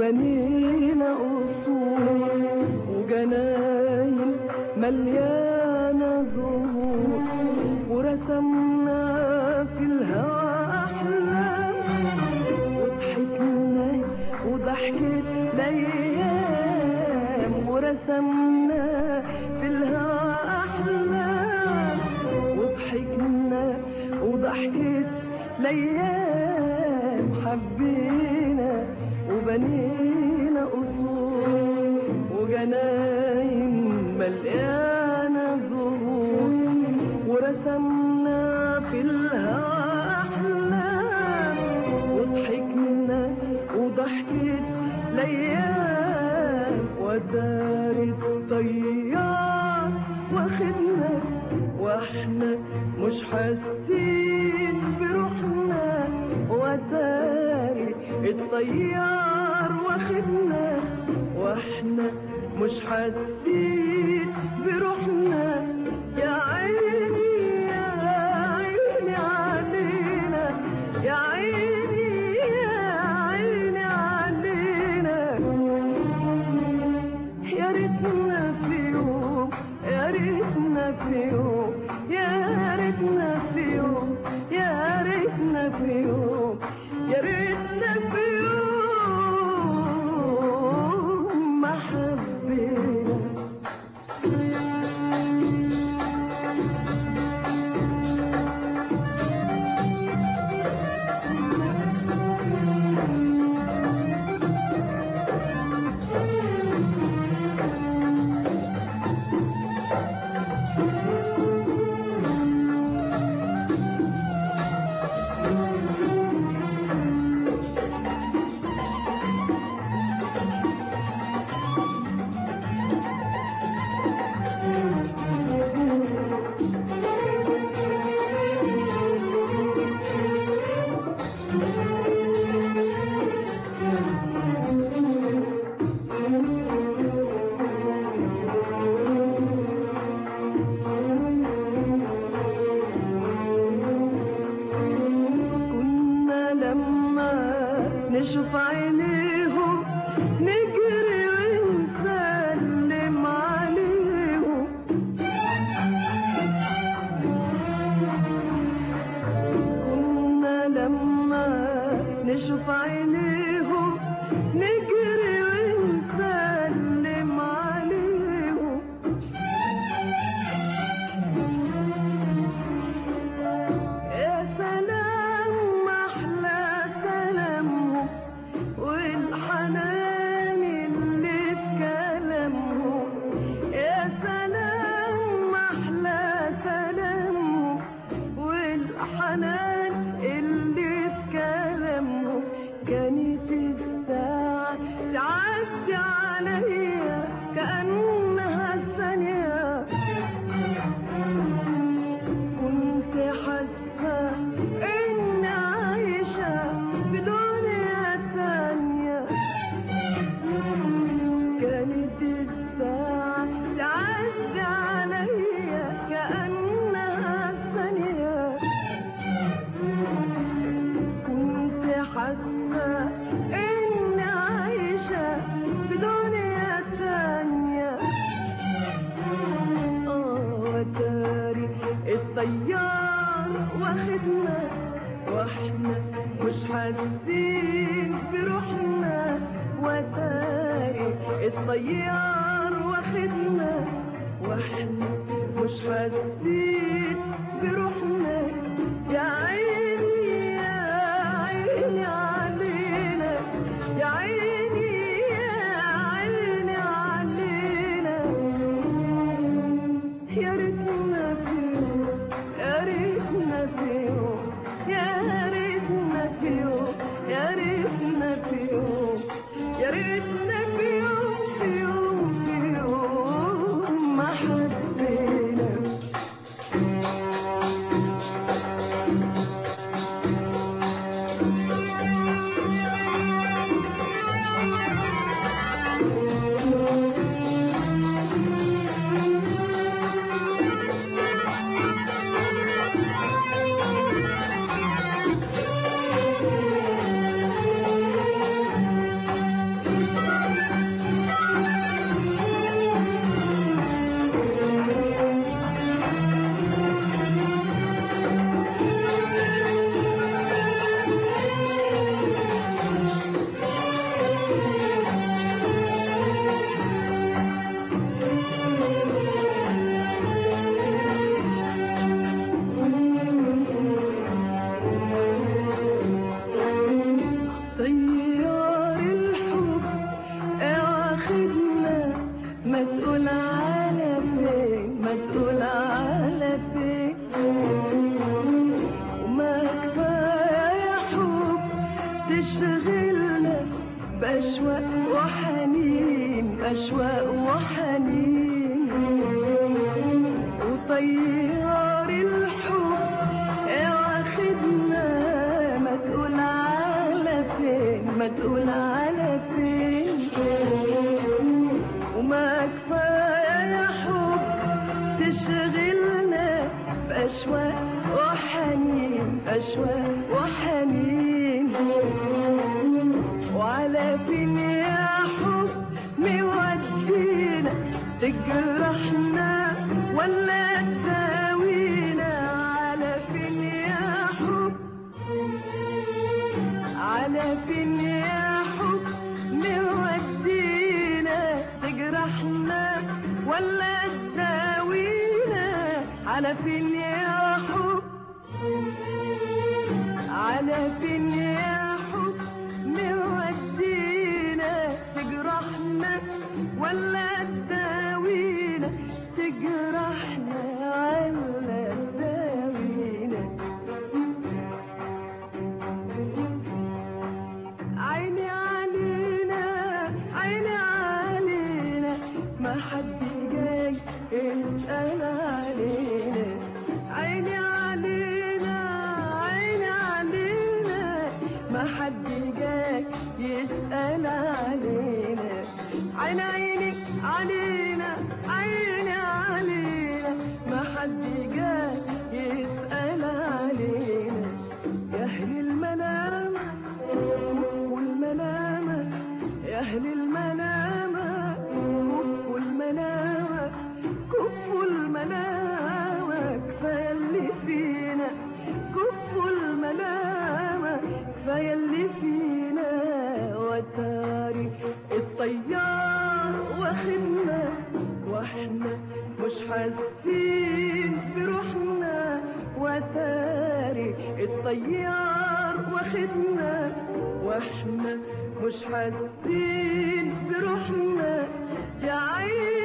وبنينا قصور وجناين مليانة زهور ورسمنا في الهوى أحلام وضحكنا وضحكت الأيام ورسمنا في الهوى أحلام وضحكنا وضحكت الأيام حبينا وبنينا قصور وجناين مليانة زهور ورسمنا في الهوى أحلام وضحكنا وضحكت الأيام ودارت طيار واخدنا واحنا مش حاسين بروحنا وداري الطيار واخدنا واحنا مش حاسين بروحنا يا عيني يا عيني علينا يا عيني يا عيني علينا يا ريتنا في يوم يا ريتنا في يوم يا ريتنا في يوم يا ريتنا في يوم يا ريتنا في يوم ما حبينا كنا لما نشوف عينيهم نجري ونسلم عليهم كنا لما نشوف عينيهم نجري ونسلم عليهم يا سلام احلى سلامهم والحنان اللي في كلامهم يا سلام احلى سلامهم والحنان اللي في كلامهم كانت الساعة تعدي عليا كأنها ثانية كنت حاسة إني عايشة في دنيا تانية كانت الساعة تعدي عليا كأنها ثانية كنت حاسة إني عايشة في دنيا تانية وتاري الطيار واخدنا واحنا مش حاسين بروحنا وتاري الطيار واخدنا واحنا مش حاسين بروحنا يا عيني يا عيني علينا يا عيني يا عيني علينا يا ريتنا في يوم يا ريتنا في يوم يا ريتنا في يوم يا ريتنا في يوم يا ريتنا في يوم في يوم في يوم ما حبينا أشواق وحنين أشواق وحنين وطيار الحب يا واخدنا ما تقول على فين ما تقول على فين وما كفاية يا حب تشغلنا بأشواق وحنين أشواق وحنين وعلى فين يا حب مودينا تجرحنا ولا تداوينا على فين يا حب على فين يا حب مودينا تجرحنا ولا تداوينا على فين يا حب على فين يا حب مودينا تجرحنا ولا تداوينا تجرحنا ولا تداوينا عيني علينا عيني علينا ما حد جاي يسأل علينا عيني علينا عيني علينا ما حد جاي يسأل علينا عين عيني علينا عيني علينا ما حد جاي يسأل علينا يا أهل المنامة والمنامة يا أهل المنامة كفوا المنامة كفوا المنامة كفاية اللي فينا كفوا المنامة كفاية اللي فينا وتاري الطيار واخدنا واحنا مش حاسين بروحنا وتاري الطيار واخدنا واحنا مش حاسين بروحنا يا عين